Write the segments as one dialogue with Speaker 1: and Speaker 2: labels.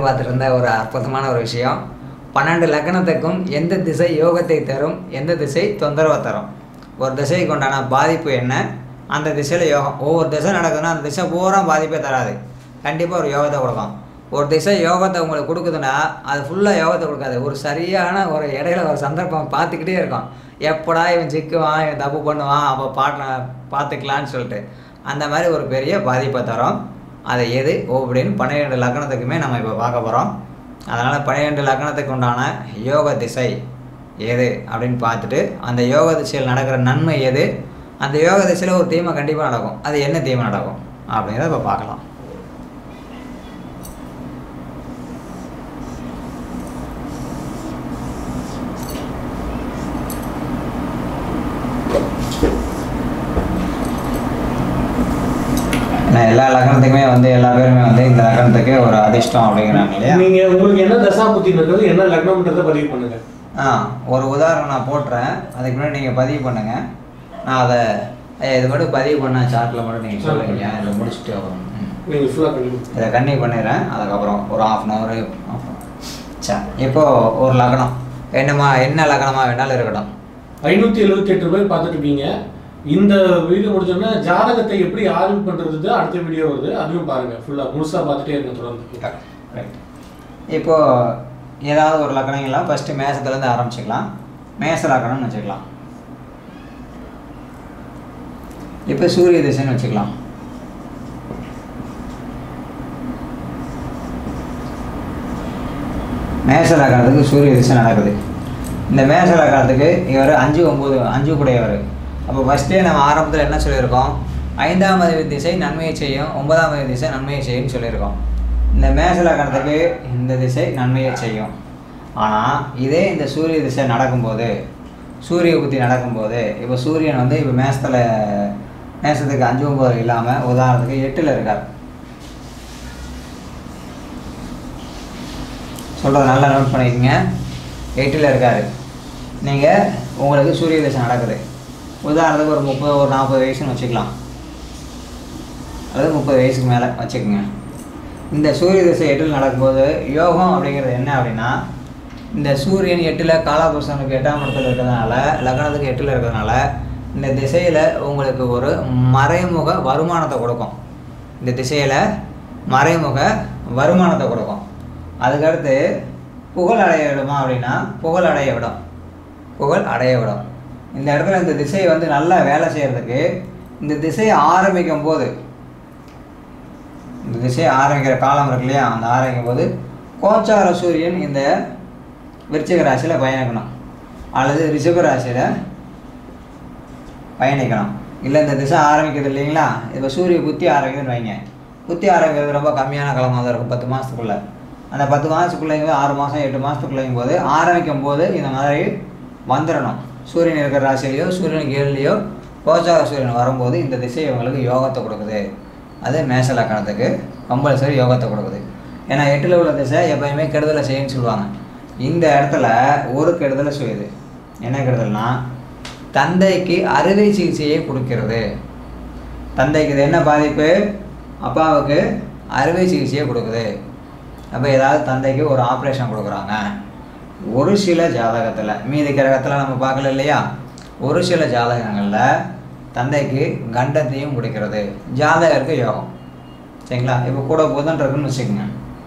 Speaker 1: பார்த்துட்டு இருந்த ஒரு அற்புதமான ஒரு விஷயம் பன்னெண்டு லக்னத்துக்கும் எந்த திசை யோகத்தை தரும் எந்த திசை தொந்தரவை தரும் ஒரு திசைக்கு உண்டான பாதிப்பு என்ன அந்த திசையில் யோகம் ஒவ்வொரு திசை நடக்குதுன்னா அந்த திசை பூரா பாதிப்பே தராது கண்டிப்பாக ஒரு யோகத்தை கொடுக்கும் ஒரு திசை யோகத்தை உங்களுக்கு கொடுக்குதுன்னா அது ஃபுல்லாக யோகத்தை கொடுக்காது ஒரு சரியான ஒரு இடையில ஒரு சந்தர்ப்பம் பார்த்துக்கிட்டே இருக்கும் எப்படா இவன் சிக்குவான் இவன் தப்பு பண்ணுவான் அப்போ பாட்ட பார்த்துக்கலான்னு சொல்லிட்டு அந்த மாதிரி ஒரு பெரிய பாதிப்பை தரும் அது எது அப்படின்னு பன்னிரெண்டு லக்னத்துக்குமே நம்ம இப்போ பார்க்க போகிறோம் அதனால் பன்னிரெண்டு லக்னத்துக்கு உண்டான யோக திசை எது அப்படின்னு பார்த்துட்டு அந்த யோக திசையில் நடக்கிற நன்மை எது அந்த யோக திசையில் ஒரு தீமை கண்டிப்பாக நடக்கும் அது என்ன தீமை நடக்கும் அப்படிங்கிறத இப்போ பார்க்கலாம் ஏன்னா எல்லா லக்னத்துக்குமே வந்து எல்லா பேருமே வந்து இந்த லக்னத்துக்கு ஒரு அதிர்ஷ்டம் அப்படிங்கிறாங்க இல்லையா
Speaker 2: நீங்க உங்களுக்கு என்ன தசா புத்தி இருக்கிறது என்ன லக்னம்ன்றதை பதிவு பண்ணுங்க
Speaker 1: ஆ ஒரு உதாரணம் நான் போட்டுறேன் அதுக்கு முன்னாடி நீங்கள் பதிவு பண்ணுங்கள் நான் அதை ஐயா இது மட்டும் பதிவு பண்ண சார்ட்டில் மட்டும் நீங்கள் சொல்லுங்க இதை முடிச்சுட்டு வரும் ம்.
Speaker 2: நீங்க ஃபுல்லா பண்ணி
Speaker 1: இதை கண்ணி பண்ணிடுறேன் அதுக்கப்புறம் ஒரு ஆஃப் அன் ஹவர் சரி இப்போ ஒரு லக்னம் என்னமா என்ன லக்னமாக வேணாலும் இருக்கட்டும்
Speaker 2: ஐநூத்தி எழுபத்தி எட்டு ரூபாய் பார்த்துட்டு இருக்கீங்க இந்த வீடியோ முடிச்சோன்னா ஜாதகத்தை எப்படி ஆய்வு பண்றது அடுத்த வீடியோ வருது அதையும் பாருங்க ஃபுல்லா முழுசா பார்த்துட்டே இருங்க தொடர்ந்து
Speaker 1: ரைட் இப்போது ஏதாவது ஒரு லக்கணங்கள்லாம் ஃபஸ்ட்டு மேசத்துலேருந்து ஆரம்பிச்சுக்கலாம் மேச லக்கணம்னு வச்சுக்கலாம் இப்போ சூரிய திசைன்னு வச்சுக்கலாம் மேச லக்கணத்துக்கு சூரிய திசை நடக்குது இந்த மேச லக்கணத்துக்கு இவர் அஞ்சு ஒம்பது அஞ்சு கூடையவர் அப்போ ஃபஸ்ட்டே நம்ம ஆரம்பத்தில் என்ன சொல்லியிருக்கோம் ஐந்தாம் அதிபதி திசை நன்மையை செய்யும் ஒன்பதாம் அதிபதி திசை நன்மையை செய்யும்னு சொல்லியிருக்கோம் இந்த மேச லக்கணத்துக்கு இந்த திசை நன்மையை செய்யும் ஆனால் இதே இந்த சூரிய திசை நடக்கும்போது சூரிய புத்தி நடக்கும்போது இப்போ சூரியன் வந்து இப்போ மேசத்தில் மேசத்துக்கு அஞ்சு ஒம்பது இல்லாமல் உதாரணத்துக்கு எட்டில் இருக்கார் சொல்கிறத நல்லா நோட் பண்ணிக்கோங்க எட்டில் இருக்கார் நீங்கள் உங்களுக்கு சூரிய திசை நடக்குது உதாரணத்துக்கு ஒரு முப்பது ஒரு நாற்பது வயசுன்னு வச்சுக்கலாம் அல்லது முப்பது வயசுக்கு மேலே வச்சுக்கோங்க இந்த சூரிய திசை எட்டில் நடக்கும்போது யோகம் அப்படிங்கிறது என்ன அப்படின்னா இந்த சூரியன் எட்டில் காலாபுருஷனுக்கு எட்டாம் இடத்துல இருக்கிறதுனால லக்னத்துக்கு எட்டில் இருக்கிறதுனால இந்த திசையில் உங்களுக்கு ஒரு மறைமுக வருமானத்தை கொடுக்கும் இந்த திசையில் மறைமுக வருமானத்தை கொடுக்கும் அதுக்கடுத்து புகழ் அடைய விடுமா அப்படின்னா புகழ் அடைய விடும் புகழ் அடைய விடும் இந்த இடத்துல இந்த திசை வந்து நல்லா வேலை செய்கிறதுக்கு இந்த திசையை ஆரம்பிக்கும் போது இந்த திசையை ஆரம்பிக்கிற காலம் இருக்கு இல்லையா அந்த ஆரம்பிக்கும் போது கோச்சார சூரியன் இந்த விருச்சிக ராசியில் பயணிக்கணும் அல்லது ரிஷப ராசியில் பயணிக்கணும் இல்லை இந்த திசை ஆரம்பிக்கிறது இல்லைங்களா இப்போ சூரிய புத்தி ஆரம்பிக்குதுன்னு வைங்க புத்தி ஆரம்பிக்கிறது ரொம்ப கம்மியான காலமாக தான் இருக்கும் பத்து மாதத்துக்குள்ளே அந்த பத்து மாதத்துக்குள்ளேயும் ஆறு மாதம் எட்டு மாதத்துக்குள்ளேயும் போது ஆரம்பிக்கும் போது இந்த மாதிரி வந்துடணும் சூரியன் இருக்கிற ராசியிலையோ சூரியனுக்கு ஏழுலையோ கோச்சார சூரியன் வரும்போது இந்த திசை இவங்களுக்கு யோகத்தை கொடுக்குது அது மேச லக்கணத்துக்கு கம்பல்சரி யோகத்தை கொடுக்குது ஏன்னா எட்டில் உள்ள திசை எப்பயுமே கெடுதலை செய்யுன்னு சொல்லுவாங்க இந்த இடத்துல ஒரு கெடுதலை செய்யுது என்ன கெடுதல்னா தந்தைக்கு அறுவை சிகிச்சையை கொடுக்கிறது தந்தைக்கு இது என்ன பாதிப்பு அப்பாவுக்கு அறுவை சிகிச்சையை கொடுக்குது அப்போ ஏதாவது தந்தைக்கு ஒரு ஆப்ரேஷன் கொடுக்குறாங்க ஒரு சில ஜாதகத்தில் மீதி கிரகத்தில் நம்ம பார்க்கல இல்லையா ஒரு சில ஜாதகங்களில் தந்தைக்கு கண்டத்தையும் கொடுக்கிறது ஜாதகருக்கு யோகம் சரிங்களா இப்போ கூட புதன் இருக்குன்னு வச்சுக்கோங்க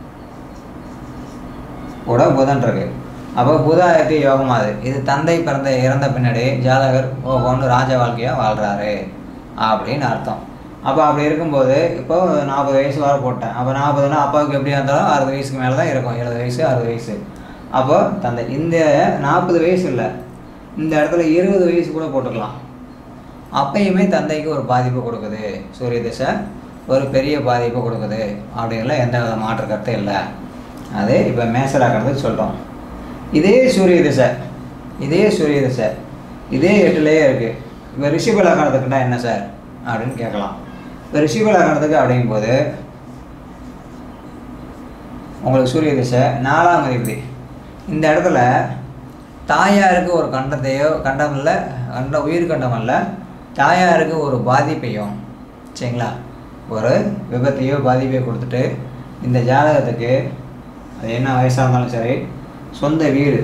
Speaker 1: கூட புதன் இருக்கு அப்போ புதாயத்து யோகமாது இது தந்தை பிறந்த இறந்த பின்னாடி ஜாதகர் ஓஹோன்னு ராஜ வாழ்க்கையாக வாழ்கிறாரு அப்படின்னு அர்த்தம் அப்போ அப்படி இருக்கும்போது இப்போ நாற்பது வயசு வர போட்டேன் அப்போ நாற்பதுனா அப்பாவுக்கு எப்படியா இருந்தாலும் அறுபது வயசுக்கு மேலே தான் இருக்கும் எழுபது வயசு அறுபது வயசு அப்போ தந்தை இந்த நாற்பது வயசு இல்லை இந்த இடத்துல இருபது வயசு கூட போட்டுக்கலாம் அப்பயுமே தந்தைக்கு ஒரு பாதிப்பு கொடுக்குது சூரிய திசை ஒரு பெரிய பாதிப்பு கொடுக்குது அப்படிங்கிற எந்த வித மாற்று கருத்தும் இல்லை அது இப்போ மேசலாக்கிறதுக்கு சொல்கிறோம் இதே சூரிய திசை இதே சூரிய திசை இதே எட்டுலேயே இருக்குது இப்போ ரிஷிப லக்கணத்துக்குன்னா என்ன சார் அப்படின்னு கேட்கலாம் இப்போ ரிஷிப லக்கணத்துக்கு அப்படிங்கும்போது உங்களுக்கு சூரிய திசை நாலாம் அதிபதி இந்த இடத்துல தாயாருக்கு ஒரு கண்டத்தையோ கண்டம் இல்லை கண்ட உயிர் கண்டம் அல்ல தாயாருக்கு ஒரு பாதிப்பையும் சரிங்களா ஒரு விபத்தையோ பாதிப்பையோ கொடுத்துட்டு இந்த ஜாதகத்துக்கு அது என்ன வயசாக இருந்தாலும் சரி சொந்த வீடு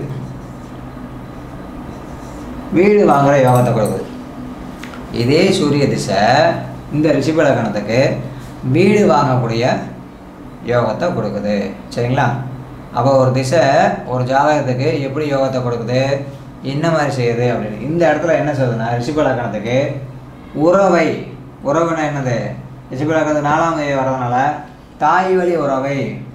Speaker 1: வீடு வாங்குற யோகத்தை கொடுக்குது இதே சூரிய திசை இந்த ரிஷப லக்னத்துக்கு வீடு வாங்கக்கூடிய யோகத்தை கொடுக்குது சரிங்களா அப்போ ஒரு திசை ஒரு ஜாதகத்துக்கு எப்படி யோகத்தை கொடுக்குது என்ன மாதிரி செய்யுது அப்படின்னு இந்த இடத்துல என்ன சொல்லுதுன்னா ரிஷப லக்னத்துக்கு உறவை உறவுனா என்னது ரிஷப லக்னத்துக்கு நாலாம் தேதி வர்றதுனால தாய் வழி உறவை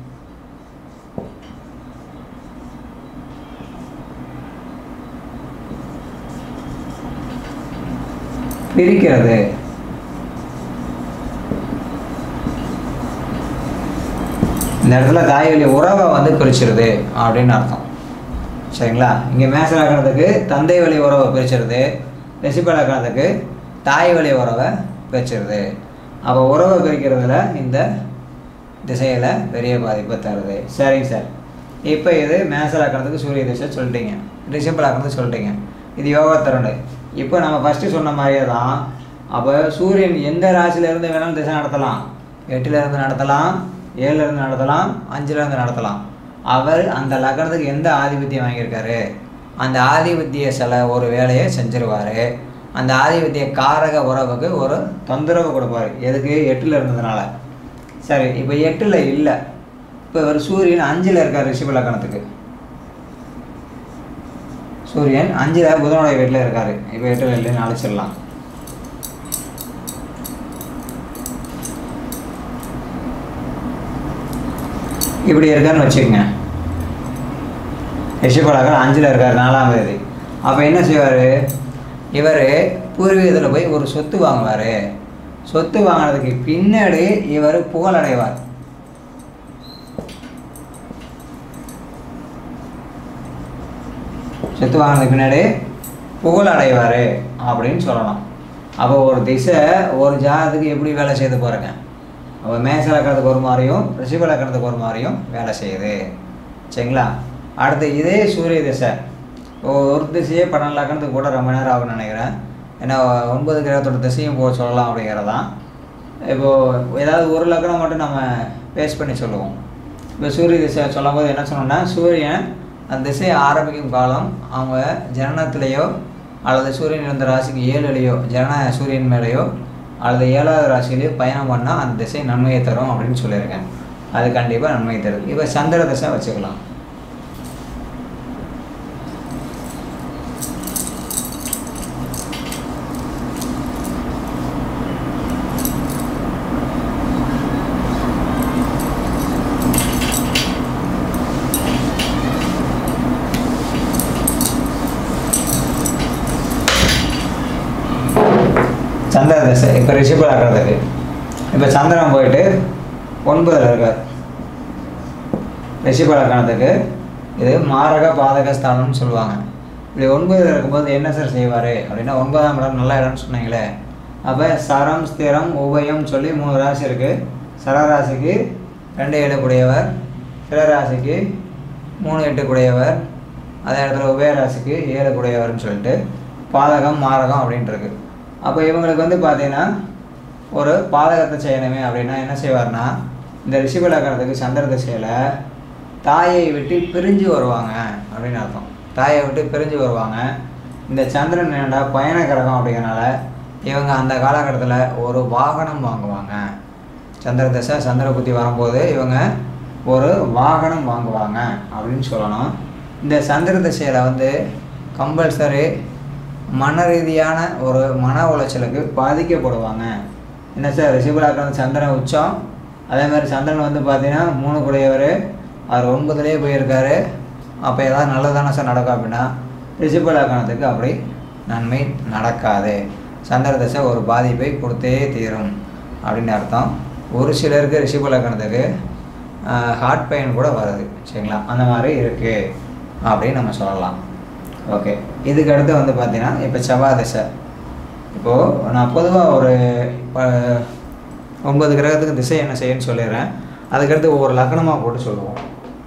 Speaker 1: பிரிக்கிறது இந்த இடத்துல தாய் வழி உறவை வந்து பிரிச்சிருது அப்படின்னு அர்த்தம் சரிங்களா இங்கே மேச லக்கணத்துக்கு தந்தை வழி உறவை பிரிச்சிருது ரிஷப லக்கணத்துக்கு தாய் வழி உறவை பிரிச்சிருது அப்போ உறவை பிரிக்கிறதுல இந்த திசையில் பெரிய பாதிப்பை தருது சரிங்க சார் இப்போ இது மேச லக்கணத்துக்கு சூரிய திசை சொல்லிட்டீங்க ரிஷப லக்கணத்துக்கு சொல்லிட்டீங்க இது யோகா தருணு இப்போ நம்ம ஃபஸ்ட்டு சொன்ன மாதிரியே தான் அப்போ சூரியன் எந்த ராசியிலேருந்து வேணாலும் திசை நடத்தலாம் எட்டுல இருந்து நடத்தலாம் ஏழுல இருந்து நடத்தலாம் அஞ்சுல இருந்து நடத்தலாம் அவர் அந்த லக்னத்துக்கு எந்த ஆதிபத்தியம் வாங்கியிருக்காரு அந்த ஆதிபத்திய சில ஒரு வேலையை செஞ்சிருவார் அந்த ஆதிபத்திய காரக உறவுக்கு ஒரு தொந்தரவு கொடுப்பாரு எதுக்கு எட்டில் இருந்ததுனால சரி இப்போ எட்டில் இல்லை இப்போ இவர் சூரியன் அஞ்சில் இருக்கார் ரிஷப லக்னத்துக்கு சூரியன் அஞ்சில் புதனுடைய வீட்டில் இருக்காரு இப்போ எட்டில் இல்லைன்னு அழைச்சிடலாம் இப்படி இருக்காருன்னு வச்சுக்கோங்க ரிஷபலகர் அஞ்சில் இருக்கார் நாலாம் தேதி அப்போ என்ன செய்வார் இவர் பூர்வீகத்தில் போய் ஒரு சொத்து வாங்குவார் சொத்து வாங்கினதுக்கு பின்னாடி இவர் புகழடைவார் சொத்து வாங்கினதுக்கு பின்னாடி புகழ் அடைவார் அப்படின்னு சொல்லலாம் அப்போ ஒரு திசை ஒரு ஜாதத்துக்கு எப்படி வேலை செய்து போகிறேங்க அப்போ மேச லக்கணத்துக்கு ஒரு மாதிரியும் ரிஷப லக்கணத்துக்கு ஒரு மாதிரியும் வேலை செய்யுது சரிங்களா அடுத்து இதே சூரிய திசை ஒரு திசையே பன்னெண்டு லக்கணத்துக்கு கூட ரொம்ப நேரம் ஆகும்னு நினைக்கிறேன் ஏன்னா ஒன்பது கிரகத்தோட திசையும் போக சொல்லலாம் அப்படிங்கிறதான் இப்போது ஏதாவது ஒரு லக்கணம் மட்டும் நம்ம பேஸ் பண்ணி சொல்லுவோம் இப்போ சூரிய திசை சொல்லும்போது என்ன சொன்னோம்னா சூரியன் அந்த திசையை ஆரம்பிக்கும் காலம் அவங்க ஜனனத்திலேயோ அல்லது சூரியன் இருந்த ராசிக்கு ஏழுலையோ ஜனன சூரியன் மேலேயோ அல்லது ஏழாவது ராசியிலேயோ பயணம் பண்ணால் அந்த திசை நன்மையை தரும் அப்படின்னு சொல்லியிருக்கேன் அது கண்டிப்பாக நன்மை தருது இப்போ சந்திர திசை வச்சுக்கலாம் சந்திர திசை இப்போ ரிஷப லக்னத்துக்கு இப்போ சந்திரன் போயிட்டு ஒன்பதில் இருக்கார் ரிஷப லக்னத்துக்கு இது மாரக பாதக ஸ்தானம்னு சொல்லுவாங்க இப்படி ஒன்பதில் இருக்கும்போது என்ன சார் செய்வார் அப்படின்னா ஒன்பதாம் இடம் நல்ல இடம்னு சொன்னீங்களே அப்போ சரம் ஸ்திரம் உபயம் சொல்லி மூணு ராசி இருக்குது சரராசிக்கு ரெண்டு ஏழு கூடியவர் சிறராசிக்கு மூணு எட்டு கூடியவர் அதே இடத்துல உபயராசிக்கு ஏழு கூடியவர்னு சொல்லிட்டு பாதகம் மாரகம் அப்படின்ட்டு இருக்கு அப்போ இவங்களுக்கு வந்து பார்த்தீங்கன்னா ஒரு பாதகத்தை செய்யணுமே அப்படின்னா என்ன செய்வார்னா இந்த ரிஷப லக்னத்துக்கு சந்திர திசையில் தாயை விட்டு பிரிஞ்சு வருவாங்க அப்படின்னு அர்த்தம் தாயை விட்டு பிரிஞ்சு வருவாங்க இந்த சந்திரன் என்னடா பயண கிரகம் அப்படிங்கிறனால இவங்க அந்த காலகட்டத்தில் ஒரு வாகனம் வாங்குவாங்க சந்திர தசை சந்திர புத்தி வரும்போது இவங்க ஒரு வாகனம் வாங்குவாங்க அப்படின்னு சொல்லணும் இந்த சந்திர திசையில் வந்து கம்பல்சரி மன ரீதியான ஒரு மன உளைச்சலுக்கு பாதிக்கப்படுவாங்க என்ன சார் ரிஷிபலாக்கள் சந்திரன் உச்சம் அதே மாதிரி சந்திரன் வந்து பார்த்தீங்கன்னா மூணு கூடையவர் அவர் ஒன்பதுலேயே போயிருக்காரு அப்போ ஏதாவது நல்லதானே சார் நடக்கும் அப்படின்னா ரிஷிபலாக்கணத்துக்கு அப்படி நன்மை நடக்காது சந்திர தசை ஒரு பாதிப்பை கொடுத்தே தீரும் அப்படின்னு அர்த்தம் ஒரு சிலருக்கு ரிஷிபலக்கணத்துக்கு ஹார்ட் பெயின் கூட வருது சரிங்களா அந்த மாதிரி இருக்குது அப்படின்னு நம்ம சொல்லலாம் ஓகே இதுக்கு அடுத்து வந்து பார்த்தீங்கன்னா இப்போ செவ்வாய் திசை இப்போது நான் பொதுவாக ஒரு ப- ஒன்பது கிரகத்துக்கு திசை என்ன செய்யணும்னு சொல்லிடுறேன் அதுக்கடுத்து ஒவ்வொரு லக்னமாக போட்டு சொல்லுவோம்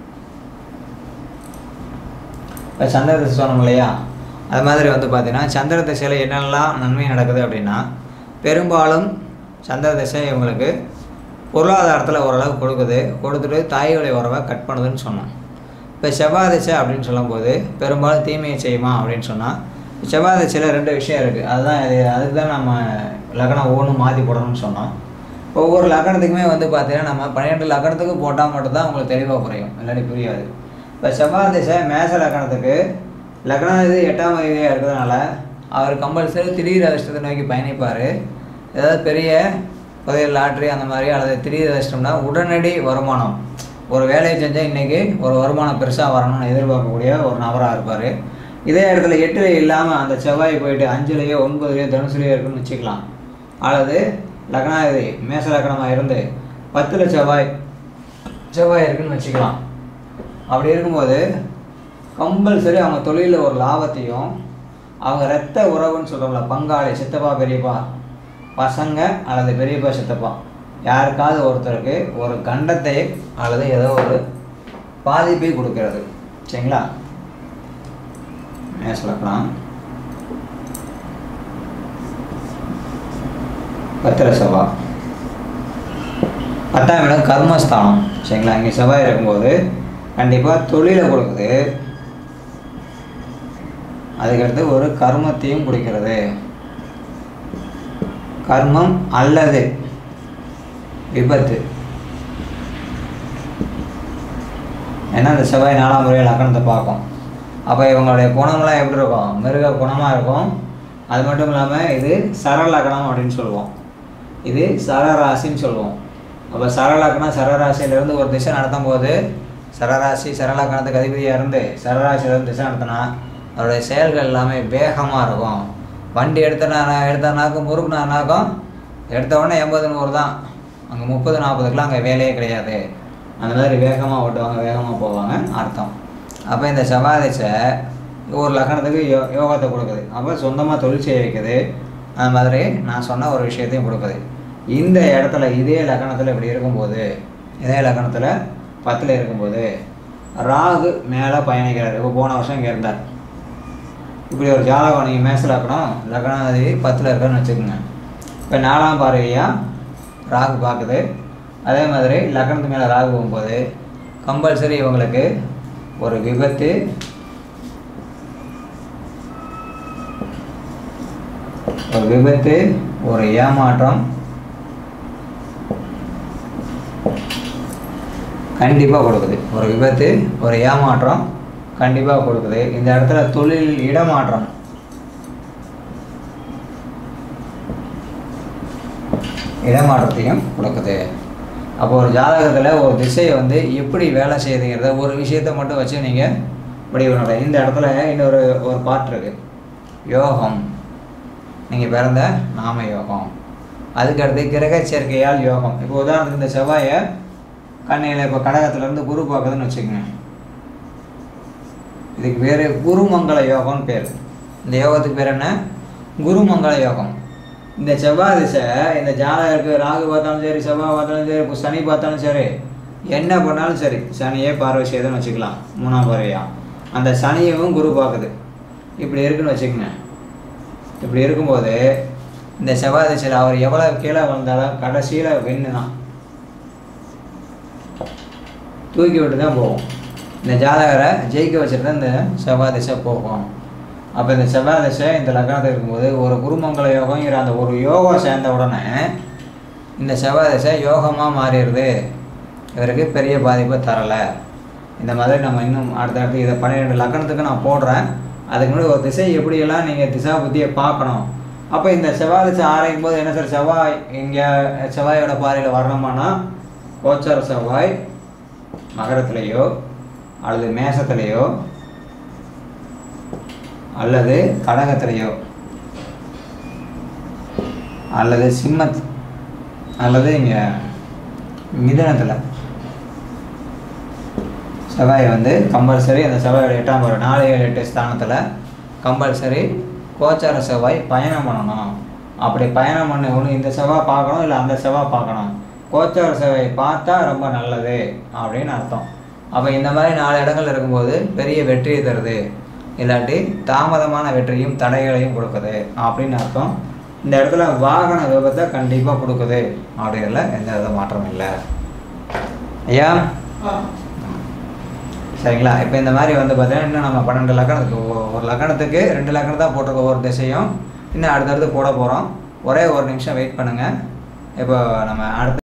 Speaker 1: இப்போ சந்திர திசை சொன்னோம் இல்லையா அது மாதிரி வந்து பார்த்தீங்கன்னா சந்திர திசையில் என்னெல்லாம் நன்மை நடக்குது அப்படின்னா பெரும்பாலும் சந்திர திசை இவங்களுக்கு பொருளாதாரத்தில் ஓரளவு கொடுக்குது கொடுத்துட்டு தாய்வழி உறவை கட் பண்ணுதுன்னு சொன்னோம் இப்போ செவ்வாய் திசை அப்படின்னு சொல்லும்போது பெரும்பாலும் தீமையை செய்யுமா அப்படின்னு சொன்னால் செவ்வாய் திசையில் ரெண்டு விஷயம் இருக்குது அதுதான் இது அதுக்கு தான் நம்ம லக்னம் ஒவ்வொன்றும் மாற்றி போடணும்னு சொன்னோம் ஒவ்வொரு லக்னத்துக்குமே வந்து பார்த்தீங்கன்னா நம்ம பன்னிரெண்டு லக்னத்துக்கு போட்டால் மட்டும்தான் உங்களுக்கு தெளிவாக புரியும் இல்லாட்டி புரியாது இப்போ செவ்வாய் திசை மேச லக்னத்துக்கு லக்னம் இது எட்டாம் அதிபதியாக இருக்கிறதுனால அவர் கம்பல்சரி திடீர் அதிர்ஷ்டத்தை நோக்கி பயணிப்பார் ஏதாவது பெரிய புதையல் லாட்ரி அந்த மாதிரி அல்லது திடீர் அதிர்ஷ்டம்னா உடனடி வருமானம் ஒரு வேலையை செஞ்சால் இன்றைக்கி ஒரு வருமானம் பெருசாக வரணும்னு எதிர்பார்க்கக்கூடிய ஒரு நபராக இருப்பார் இதே இடத்துல எட்டில் இல்லாமல் அந்த செவ்வாய் போயிட்டு அஞ்சுலேயோ ஒன்பதுலேயோ தனுசுலேயோ இருக்குன்னு வச்சுக்கலாம் அல்லது லக்னாதிபதி மேச லக்னமாக இருந்து பத்தில் செவ்வாய் செவ்வாய் இருக்குன்னு வச்சுக்கலாம் அப்படி இருக்கும்போது கம்பல்சரி அவங்க தொழிலில் ஒரு லாபத்தையும் அவங்க இரத்த உறவுன்னு சொல்கிறோம்ல பங்காளி சித்தப்பா பெரியப்பா பசங்க அல்லது பெரியப்பா சித்தப்பா யாருக்காவது ஒருத்தருக்கு ஒரு கண்டத்தை அல்லது ஏதோ ஒரு பாதிப்பை கொடுக்கிறது சரிங்களா மேசலக்கலாம் பத்திர சபா பத்தாம் இடம் கர்மஸ்தானம் சரிங்களா இங்கே செவ்வாய் இருக்கும்போது கண்டிப்பாக தொழிலை கொடுக்குது அதுக்கடுத்து ஒரு கர்மத்தையும் கொடுக்கிறது கர்மம் அல்லது விபத்து ஏன்னா அந்த செவ்வாய் நாலாம் முறையில் லக்கணத்தை பார்க்கும் அப்போ இவங்களுடைய குணம்லாம் எப்படி இருக்கும் மிருக குணமாக இருக்கும் அது மட்டும் இல்லாமல் இது சரலக்கணம் அப்படின்னு சொல்லுவோம் இது சரராசின்னு சொல்லுவோம் அப்போ சரலக்கணம் சரராசியிலேருந்து ஒரு திசை நடத்தும் போது சரராசி சரலக்கணத்துக்கு அதிபதியாக இருந்து சரராசியிலேருந்து திசை நடத்தினா அவருடைய செயல்கள் எல்லாமே வேகமாக இருக்கும் வண்டி எடுத்தனா எடுத்தனாக்கும் முறுக்குனானாக்கும் எடுத்த உடனே எண்பது நூறு தான் அங்கே முப்பது நாற்பதுக்கெலாம் அங்கே வேலையே கிடையாது அந்த மாதிரி வேகமாக ஓட்டுவாங்க வேகமாக போவாங்க அர்த்தம் அப்போ இந்த செவ்வாதிசை ஒரு லக்கணத்துக்கு யோ யோகத்தை கொடுக்குது அப்போ சொந்தமாக தொழில் செய்ய வைக்குது அந்த மாதிரி நான் சொன்ன ஒரு விஷயத்தையும் கொடுக்குது இந்த இடத்துல இதே லக்கணத்தில் இப்படி இருக்கும்போது இதே லக்கணத்தில் பத்தில் இருக்கும்போது ராகு மேலே பயணிக்கிறார் இப்போ போன வருஷம் இங்கே இருந்தார் இப்படி ஒரு ஜாதகம் நீங்கள் மேச லக்கணம் லக்கணாதிபதி பத்தில் இருக்கான்னு வச்சுக்கோங்க இப்போ நாலாம் பார்வையாக ராகு பார்க்குது அதே மாதிரி லக்னத்து மேலே ராகு போகும்போது கம்பல்சரி இவங்களுக்கு ஒரு விபத்து ஒரு விபத்து ஒரு ஏமாற்றம் கண்டிப்பாக கொடுக்குது ஒரு விபத்து ஒரு ஏமாற்றம் கண்டிப்பாக கொடுக்குது இந்த இடத்துல தொழில் இடமாற்றம் இடமாற்றத்தையும் கொடுக்குது அப்போ ஒரு ஜாதகத்தில் ஒரு திசையை வந்து எப்படி வேலை செய்யுதுங்கிறத ஒரு விஷயத்தை மட்டும் வச்சு நீங்கள் முடிவு பண்ண இந்த இடத்துல இன்னொரு ஒரு பாட்டு இருக்கு யோகம் நீங்கள் பிறந்த நாம யோகம் அதுக்கடுத்து கிரக சேர்க்கையால் யோகம் இப்போ உதாரணத்துக்கு இந்த செவ்வாயை கண்ணையில் இப்போ கடகத்துலேருந்து குரு பார்க்குதுன்னு வச்சுக்கோங்க இதுக்கு பேர் குருமங்கள யோகம்னு பேர் இந்த யோகத்துக்கு பேர் என்ன குருமங்கள யோகம் இந்த செவ்வாய் திசை இந்த ஜாதகருக்கு ராகு பார்த்தாலும் சரி செவ்வாய் பார்த்தாலும் சரி இப்போ சனி பார்த்தாலும் சரி என்ன பண்ணாலும் சரி சனியே பார்வை செய்யுதுன்னு வச்சுக்கலாம் மூணாம் பார்வையா அந்த சனியவும் குரு பார்க்குது இப்படி இருக்குன்னு வச்சுக்கோங்க இப்படி இருக்கும்போது இந்த செவ்வாய் திசையில் அவர் எவ்வளோ கீழே வந்தாலும் கடைசியில் வெண்ணு தான் தூக்கி விட்டு தான் போகும் இந்த ஜாதகரை ஜெயிக்க வச்சுட்டு தான் இந்த செவ்வாய் திசை போகும் அப்போ இந்த செவ்வாய் திசை இந்த லக்னத்தில் இருக்கும்போது ஒரு குருமங்கள யோகங்கிற அந்த ஒரு யோகம் சேர்ந்த உடனே இந்த செவ்வாய் திசை யோகமாக மாறிடுது இவருக்கு பெரிய பாதிப்பை தரலை இந்த மாதிரி நம்ம இன்னும் அடுத்தடுத்து இதை பன்னிரெண்டு லக்கணத்துக்கு நான் போடுறேன் அதுக்கு முன்னாடி ஒரு திசை எப்படியெல்லாம் நீங்கள் திசா புத்தியை பார்க்கணும் அப்போ இந்த செவ்வாய் திசை ஆராயும் போது என்ன சார் செவ்வாய் இங்கே செவ்வாயோட பாறையில் வரணுமானா கோச்சார செவ்வாய் மகரத்திலேயோ அல்லது மேசத்திலேயோ அல்லது கடகத்திலேயோ அல்லது சிம்மத் அல்லது இங்கே மிதனத்தில் செவ்வாய் வந்து கம்பல்சரி அந்த செவ்வாயோட எட்டாம் ஒரு நாலு ஏழு எட்டு ஸ்தானத்தில் கம்பல்சரி கோச்சார செவ்வாய் பயணம் பண்ணணும் அப்படி பயணம் பண்ண ஒன்று இந்த செவ்வாய் பார்க்கணும் இல்லை அந்த செவ்வாய் பார்க்கணும் கோச்சார செவ்வாய் பார்த்தா ரொம்ப நல்லது அப்படின்னு அர்த்தம் அப்போ இந்த மாதிரி நாலு இடங்கள் இருக்கும்போது பெரிய வெற்றியை தருது இல்லாட்டி தாமதமான வெற்றியும் தடைகளையும் கொடுக்குது அப்படின்னு அர்த்தம் இந்த இடத்துல வாகன விபத்தை கண்டிப்பாக கொடுக்குது அப்படிங்கிறதுல எந்த வித மாற்றமும் இல்லை ஐயா சரிங்களா இப்போ இந்த மாதிரி வந்து பார்த்தீங்கன்னா இன்னும் நம்ம பன்னெண்டு லக்கணத்துக்கு ஒ- ஒரு லக்கணத்துக்கு ரெண்டு லக்கணம் தான் போட்டிருக்க ஒவ்வொரு திசையும் இன்னும் அடுத்தடுத்து போட போகிறோம் ஒரே ஒரு நிமிஷம் வெயிட் பண்ணுங்கள் இப்போ நம்ம அடுத்த